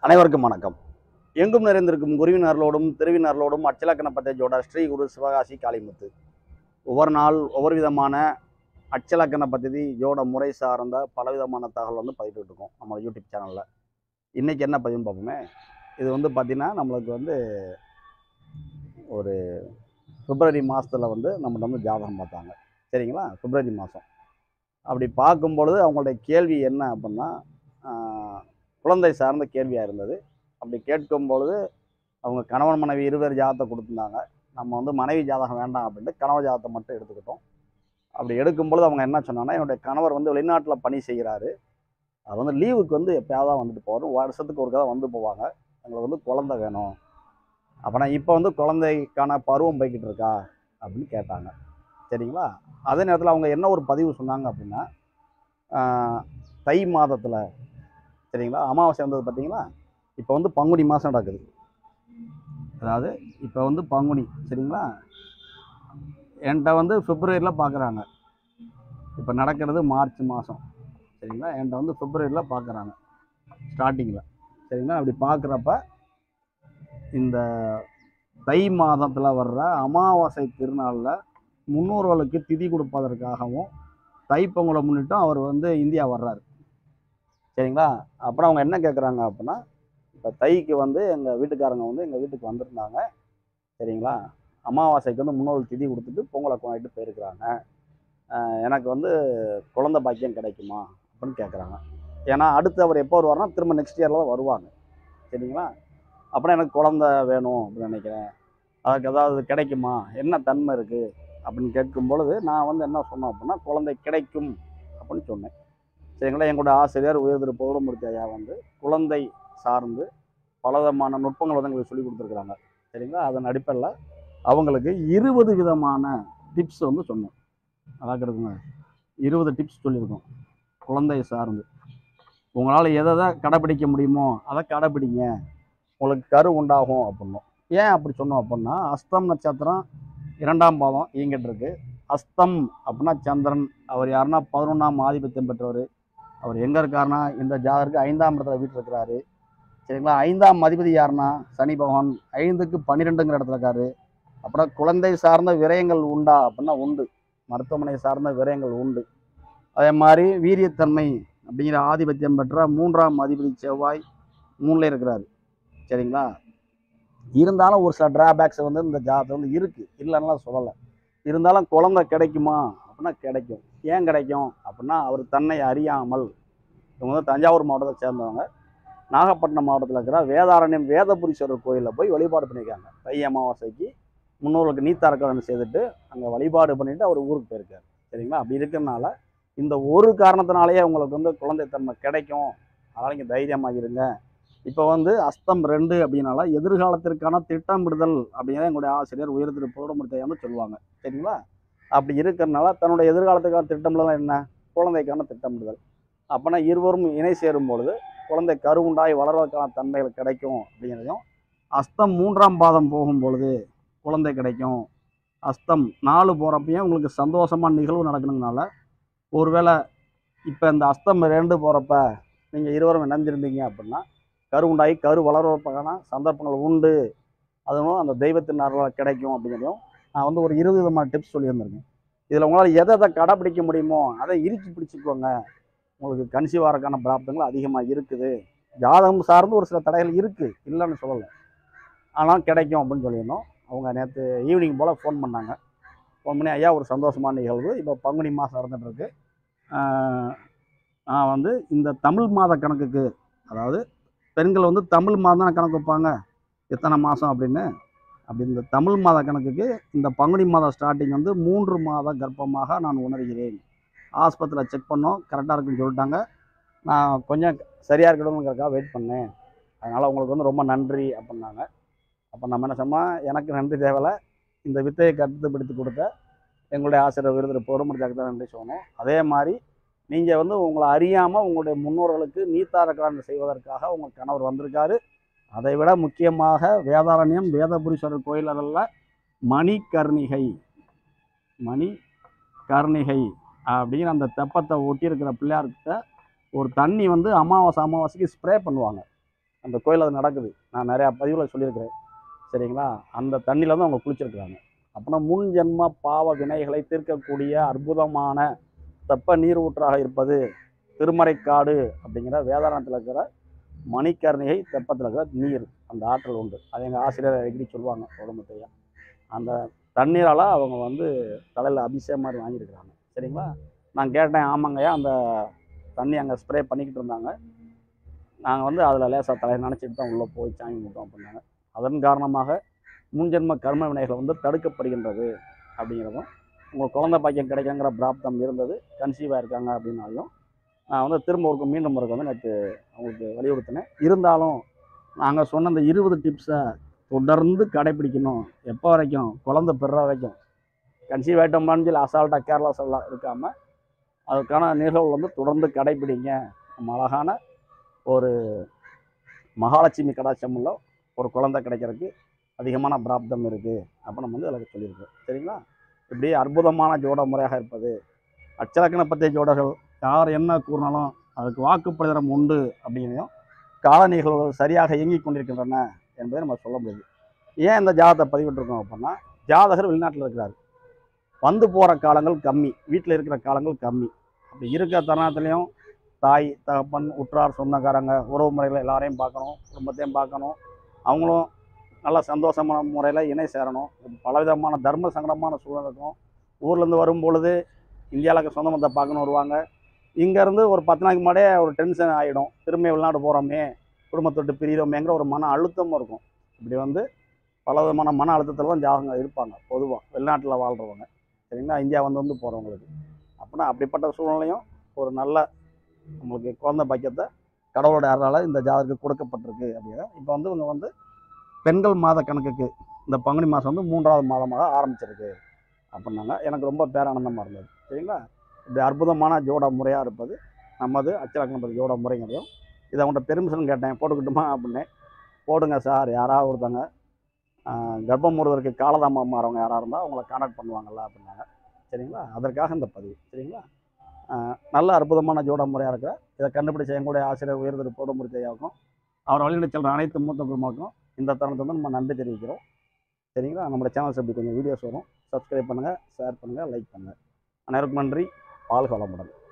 அனைவருக்கும் வணக்கம் எங்கும் நிறைந்திருக்கும் குருவினர்களோடும் திருவினர்களோடும் அச்சலக்கண பத்தேஜோட ஸ்ரீ குரு சிவகாசி காளிமுத்து ஒவ்வொரு நாள் ஒவ்வொரு விதமான அச்சலக்கண பദ്ധதி ஜோட முறை சார்ந்த பலவிதமான தகவல் வந்து பதிவிட்டு இருக்கோம் நம்ம யூடியூப் சேனலில் இன்றைக்கி என்ன பதிவுன்னு பார்ப்போமே இது வந்து பார்த்திங்கன்னா நம்மளுக்கு வந்து ஒரு பிப்ரவரி மாதத்தில் வந்து நம்மகிட்ட வந்து ஜாதகம் பார்த்தாங்க சரிங்களா பிப்ரவரி மாதம் அப்படி பார்க்கும் பொழுது அவங்களுடைய கேள்வி என்ன அப்படின்னா ஆஹ், குழந்தை சார்ந்த கேள்வியாக இருந்தது அப்படி கேட்கும் பொழுது அவங்க கணவன் மனைவி இருவர் ஜாதகத்தை கொடுத்துருந்தாங்க நம்ம வந்து மனைவி ஜாதகம் வேண்டாம் அப்படின்ட்டு கணவர் ஜாதகத்தை மட்டும் எடுத்துக்கிட்டோம் அப்படி எடுக்கும் பொழுது அவங்க என்ன சொன்னாங்கன்னா என்னுடைய கணவர் வந்து வெளிநாட்டில் பணி செய்கிறாரு அது வந்து லீவுக்கு வந்து எப்பயாவது தான் வந்துட்டு போகிறோம் வருஷத்துக்கு ஒரு கதை வந்து போவாங்க எங்களுக்கு வந்து குழந்தை வேணும் அப்போனா இப்போ வந்து குழந்தைக்கான பருவம் போய்கிட்டு இருக்கா அப்படின்னு கேட்டாங்க சரிங்களா அதே நேரத்தில் அவங்க என்ன ஒரு பதிவு சொன்னாங்க அப்படின்னா ஆஹ், தை மாதத்தில் சரிங்களா அமாவாசை வந்தது பார்த்தீங்களா இப்போ வந்து பங்குனி மாதம் நடக்குது அதாவது இப்போ வந்து பங்குனி சரிங்களா என்கிட்ட வந்து பிப்ரவரியில் பார்க்குறாங்க இப்போ நடக்கிறது மார்ச் மாதம் சரிங்களா என்கிட்ட வந்து பிப்ரவரியில் பார்க்குறாங்க ஸ்டார்டிங்கில் சரிங்களா அப்படி பார்க்குறப்ப இந்த தை மாதத்தில் வர்ற அமாவாசை திருநாளில் முன்னோர்களுக்கு திதி கொடுப்பதற்காகவும் தைப்பொங்கலை முன்னிட்டும் அவர் வந்து இந்தியா வர்றாரு சரிங்களா அப்புறம் அவங்க என்ன கேட்குறாங்க அப்படின்னா இப்போ தைக்கு வந்து எங்கள் வீட்டுக்காரங்க வந்து எங்கள் வீட்டுக்கு வந்திருந்தாங்க சரிங்களா அமாவாசைக்கு வந்து முன்னோர்கள் திதி கொடுத்துட்டு பொங்கலை கொண்டாடிட்டு போயிருக்கிறாங்க ஆஹ் எனக்கு வந்து குழந்தை பாக்கியம் கிடைக்குமா அப்படின்னு கேட்குறாங்க ஏன்னா அடுத்து அவர் எப்போ வருவார்னா திரும்ப நெக்ஸ்ட் இயரில் தான் வருவாங்க சரிங்களா அப்புறம் எனக்கு குழந்தை வேணும் அப்படின்னு நினைக்கிறேன் அதுக்கு ஏதாவது கிடைக்குமா என்ன தன்மை இருக்குது அப்படின்னு கேட்கும் பொழுது நான் வந்து என்ன சொன்னேன் அப்படின்னா குழந்தை கிடைக்கும் அப்படின்னு சொன்னேன் சரிங்களா எங்களோட ஆசிரியர் உயர்திரு பௌரமூர்த்தி ஐயா வந்து குழந்தை சார்ந்து பலவிதமான நுட்பங்கள் வந்து எங்களுக்கு சொல்லி கொடுத்துருக்குறாங்க சரிங்களா அதன் அடிப்படையில் அவங்களுக்கு இருபது விதமான டிப்ஸ் வந்து சொன்னோம் அதான் கிடைக்குங்க இருபது டிப்ஸ் சொல்லியிருக்கோம் குழந்தை சார்ந்து உங்களால் எதை எதை கடைப்பிடிக்க முடியுமோ அதை கடைப்பிடிங்க உங்களுக்கு கரு உண்டாகும் அப்படின்னோம் ஏன் அப்படி சொன்னோம் அப்படின்னா அஸ்தம் நட்சத்திரம் இரண்டாம் பாதம் இயங்கிட்டு இருக்கு அஸ்தம் அப்படின்னா சந்திரன் அவர் யாருன்னா பதினொன்றாம் ஆதிபத்தியம் பெற்றவர் அவர் எங்கே இருக்காருன்னா இந்த ஜாதருக்கு ஐந்தாம் இடத்துல வீட்டில் இருக்கிறாரு சரிங்களா ஐந்தாம் அதிபதி யாருன்னா சனி பகவான் ஐந்துக்கு பன்னிரெண்டுங்கிற இடத்துல இருக்காரு அப்புறம் குழந்தை சார்ந்த விரயங்கள் உண்டா அப்படின்னா உண்டு மருத்துவமனை சார்ந்த விரயங்கள் உண்டு அதே மாதிரி வீரியத்தன்மை அப்படிங்கிற ஆதிபத்தியம் பெற்ற மூன்றாம் அதிபதி செவ்வாய் மூணில் இருக்கிறாரு சரிங்களா இருந்தாலும் ஒரு சில டிராபேக்ஸ் வந்து இந்த ஜாதகம் வந்து இருக்குது இல்லைன்னா சொல்லலை இருந்தாலும் குழந்தை கிடைக்குமா அப்படின்னா கிடைக்கும் ஏன் கிடைக்கும் அப்படின்னா அவர் தன்னை அறியாமல் இவங்க வந்து தஞ்சாவூர் மாவட்டத்தை சேர்ந்தவங்க நாகப்பட்டினம் மாவட்டத்தில் இருக்கிற வேதாரண்யம் வேதபுரீஸ்வரர் கோயிலில் போய் வழிபாடு பண்ணியிருக்காங்க தை அமாவாசைக்கு முன்னோர்களுக்கு நீத்தார்க்கடன் செய்துட்டு அங்கே வழிபாடு பண்ணிட்டு அவர் ஊருக்கு போயிருக்காரு சரிங்களா அப்படி இருக்கிறனால இந்த ஒரு காரணத்தினாலேயே உங்களுக்கு வந்து குழந்தைத்தன்மை கிடைக்கும் அதனால் நீங்கள் தைரியமாக இருங்க இப்போ வந்து அஸ்தம் ரெண்டு அப்படின்னால எதிர்காலத்திற்கான திட்டமிடுதல் அப்படிங்கிற எங்களுடைய ஆசிரியர் உயர் திரு பௌடமூர்த்தியை வந்து சொல்லுவாங்க சரிங்களா அப்படி இருக்கிறனால தன்னுடைய எதிர்காலத்துக்கான திட்டமிடலாம் என்ன குழந்தைக்கான திட்டமிடுதல் அப்போனா இருவரும் இணை சேரும் பொழுது குழந்தை கருவுண்டாய் வளர்வதற்கான தன்மைகள் கிடைக்கும் அப்படிங்கிறதையும் அஸ்தம் மூன்றாம் பாதம் போகும் பொழுது குழந்தை கிடைக்கும் அஸ்தம் நாலு போகிறப்பையும் உங்களுக்கு சந்தோஷமான நிகழ்வு நடக்கணுங்கனால ஒருவேளை இப்போ இந்த அஸ்தம் ரெண்டு போகிறப்ப நீங்கள் இருவரும் இணைஞ்சிருந்தீங்க அப்படின்னா கரு உண்டாகி கரு வளர்வதற்கான சந்தர்ப்பங்கள் உண்டு அதுவும் அந்த தெய்வத்தின் அருளால் கிடைக்கும் அப்படிங்கிறதையும் நான் வந்து ஒரு இருபது விதமான டிப்ஸ் சொல்லியிருந்திருக்கேன் இதில் உங்களால் எதை எதை கடைப்பிடிக்க முடியுமோ அதை இறுக்கி பிடிச்சிக்கோங்க உங்களுக்கு கன்சீவ் ஆகிறதுக்கான பிராப்தங்கள் அதிகமாக இருக்குது ஜாதகம் சார்ந்து ஒரு சில தடைகள் இருக்குது இல்லைன்னு சொல்லலை ஆனால் கிடைக்கும் அப்படின்னு சொல்லியிருந்தோம் அவங்க நேற்று ஈவினிங் போல் ஃபோன் பண்ணாங்க ஃபோன் பண்ணி ஐயா ஒரு சந்தோஷமான நிகழ்வு இப்போ பங்குனி மாதம் நடந்துகிட்ருக்கு நான் வந்து இந்த தமிழ் மாத கணக்குக்கு அதாவது பெண்கள் வந்து தமிழ் மாதம் தான் கணக்கு வைப்பாங்க எத்தனை மாதம் அப்படின்னு அப்படி இந்த தமிழ் மாத கணக்குக்கு இந்த பங்குனி மாதம் ஸ்டார்டிங் வந்து மூன்று மாத கர்ப்பமாக நான் உணர்கிறேன் ஆஸ்பத்திரியில் செக் பண்ணோம் கரெக்டாக இருக்குன்னு சொல்லிட்டாங்க நான் கொஞ்சம் சரியாக இருக்கணுங்கிறதுக்காக வெயிட் பண்ணேன் அதனால் உங்களுக்கு வந்து ரொம்ப நன்றி அப்படின்னாங்க அப்போ நம்ம என்ன சொன்னோம் எனக்கு நன்றி தேவையில்ல இந்த வித்தையை கட்டுப்படுத்தி கொடுத்த எங்களுடைய ஆசிரியர் விருது பொறுமடிச்சாக்கு தான் நன்றி சொல்லணும் அதே மாதிரி நீங்கள் வந்து உங்களை அறியாமல் உங்களுடைய முன்னோர்களுக்கு நீத்தாரக்காரன் செய்வதற்காக உங்கள் கணவர் வந்திருக்காரு அதை விட முக்கியமாக வேதாரண்யம் வேதபுரீஸ்வரர் கோயிலில் மணிகர்ணிகை மணி கர்ணிகை அப்படிங்கிற அந்த தெப்பத்தை ஒட்டி இருக்கிற பிள்ளையார்கிட்ட ஒரு தண்ணி வந்து அமாவாசை அமாவாசைக்கு ஸ்ப்ரே பண்ணுவாங்க அந்த கோயில் அது நடக்குது நான் நிறையா பதிவில் சொல்லியிருக்கிறேன் சரிங்களா அந்த தண்ணியில் தான் அவங்க குளிச்சிருக்கிறாங்க அப்படின்னா முன் ஜென்ம பாவ வினைகளை தீர்க்கக்கூடிய அற்புதமான தெப்ப நீர் ஊற்றாக இருப்பது திருமறைக்காடு அப்படிங்கிற வேதாரணத்தில் இருக்கிற மணிக்கர்ணிகை தெப்பத்தில் இருக்கிற நீர் அந்த ஆற்றல் உண்டு அது எங்கள் ஆசிரியர் அடிக்கடி சொல்லுவாங்க உடம்புத்தையா அந்த தண்ணீரால் அவங்க வந்து தலையில் அபிஷேகம் மாதிரி வாங்கியிருக்கிறாங்க சரிங்களா நான் கேட்டேன் ஆமாங்கய்யா அந்த தண்ணி அங்கே ஸ்ப்ரே பண்ணிக்கிட்டு இருந்தாங்க நாங்கள் வந்து அதில் லேசாக தலையை நினச்சிட்டு தான் உள்ளே போய் சாமி கும்பிட்டோம் அப்படின்னாங்க அதன் காரணமாக முன்ஜென்ம கர்ம வினைகள் வந்து தடுக்கப்படுகின்றது அப்படிங்கிறதும் உங்களுக்கு குழந்தை பாக்கியம் கிடைக்குங்கிற பிராப்தம் இருந்தது கன்சீவாக இருக்காங்க அப்படின்னாலையும் நான் வந்து திரும்ப ஒரு மீண்டும் முறைக்கு வந்து நேற்று அவங்களுக்கு வலியுறுத்தினேன் இருந்தாலும் நாங்கள் சொன்ன அந்த இருபது டிப்ஸை தொடர்ந்து கடைப்பிடிக்கணும் எப்போ வரைக்கும் குழந்தை பெற வரைக்கும் கன்சீவ் ஆகிட்டோம்லான்னு சொல்லி அசால்ட்டாக கேர்லஸ் எல்லாம் இருக்காமல் அதுக்கான நிகழ்வு வந்து தொடர்ந்து கடைப்பிடிங்க நம்ம அழகான ஒரு மகாலட்சுமி கடாட்சம் உள்ள ஒரு குழந்தை கிடைக்கிறதுக்கு அதிகமான பிராப்தம் இருக்குது அப்போ நம்ம வந்து அதில் சொல்லியிருக்கோம் சரிங்களா இப்படி அற்புதமான ஜோட முறையாக இருப்பது அச்சலக்கண பத்திய ஜோடர்கள் யார் என்ன கூறினாலும் அதுக்கு வாக்குப்பதிரம் உண்டு அப்படிங்கிறதையும் கால நிகழ்வுகள் சரியாக இயங்கிக் கொண்டிருக்கின்றன என்பதை நம்ம சொல்ல முடியுது ஏன் இந்த ஜாதகத்தை பதிவிட்டிருக்கோம் அப்படின்னா ஜாதகர் வெளிநாட்டில் இருக்கிறார் வந்து போகிற காலங்கள் கம்மி வீட்டில் இருக்கிற காலங்கள் கம்மி அப்படி இருக்கிற தருணத்துலேயும் தாய் தகப்பன் உற்றார் சொந்தக்காரங்க உறவு முறையில் எல்லாரையும் பார்க்கணும் குடும்பத்தையும் பார்க்கணும் அவங்களும் நல்ல சந்தோஷமான முறையில் இணை சேரணும் பலவிதமான தர்ம சங்கடமான சூழல் இருக்கும் ஊர்லேருந்து வரும் பொழுது இந்தியாவில் சொந்த மதத்தை பார்க்கணும் வருவாங்க இங்கேருந்து ஒரு பத்து நாளைக்கு முன்னாடியே ஒரு டென்ஷன் ஆகிடும் திரும்பி வெளிநாடு போகிறோமே குடும்பத்தை விட்டு பிரியிறோமேங்கிற ஒரு மன அழுத்தமும் இருக்கும் இப்படி வந்து பல விதமான மன அழுத்தத்தில் தான் ஜாதகங்க இருப்பாங்க பொதுவாக வெளிநாட்டில் வாழ்கிறவங்க சரிங்களா இந்தியா வந்து வந்து போகிறவங்களுக்கு அப்படின்னா அப்படிப்பட்ட சூழ்நிலையும் ஒரு நல்ல நம்மளுக்கு குழந்தை பாக்கியத்தை கடவுளோட அருளால் இந்த ஜாதகத்துக்கு கொடுக்கப்பட்டிருக்கு அப்படின்னா இப்போ வந்து இவங்க வந்து பெண்கள் மாத கணக்குக்கு இந்த பங்குனி மாதம் வந்து மூன்றாவது மாதமாக ஆரம்பிச்சிருக்கு அப்படின்னாங்க எனக்கு ரொம்ப பேரானந்தமாக இருந்தது சரிங்களா இப்படி அற்புதமான ஜோட முறையாக இருப்பது நமது அச்சலக்கணபதி ஜோட முறைங்கிறதையும் இதை அவங்கள்ட்ட பெருமிஷன் கேட்டேன் போட்டுக்கிட்டுமா அப்படின்னு போடுங்க சார் யாராவது ஒருத்தங்க ஆஹ், கர்ப்பம் மூடுவதற்கு காலதாமம் மாறவங்க யாராக இருந்தால் அவங்கள கான்டாக்ட் பண்ணுவாங்கல்ல அப்படின்னாங்க சரிங்களா அதற்காக இந்த பதிவு சரிங்களா ஆஹ், நல்ல அற்புதமான ஜோட முறையாக இருக்கிற இதை கண்டுபிடிச்ச எங்களுடைய ஆசிரியர் உயர்திரு போடமுடித்தையாவுக்கும் அவர் வழிநடத்தி செல்கிற அனைத்து மூத்த குடும்பங்களுக்கும் இந்த தருணத்தை வந்து நம்ம நன்றி தெரிவிக்கிறோம் சரிங்களா நம்மளோட சேனல்ஸ் இப்படி கொஞ்சம் வீடியோஸ் வரும் சப்ஸ்கிரைப் பண்ணுங்கள் ஷேர் பண்ணுங்கள் லைக் பண்ணுங்கள் அனைவருக்கும் நன்றி வாழ்க வளமுடன்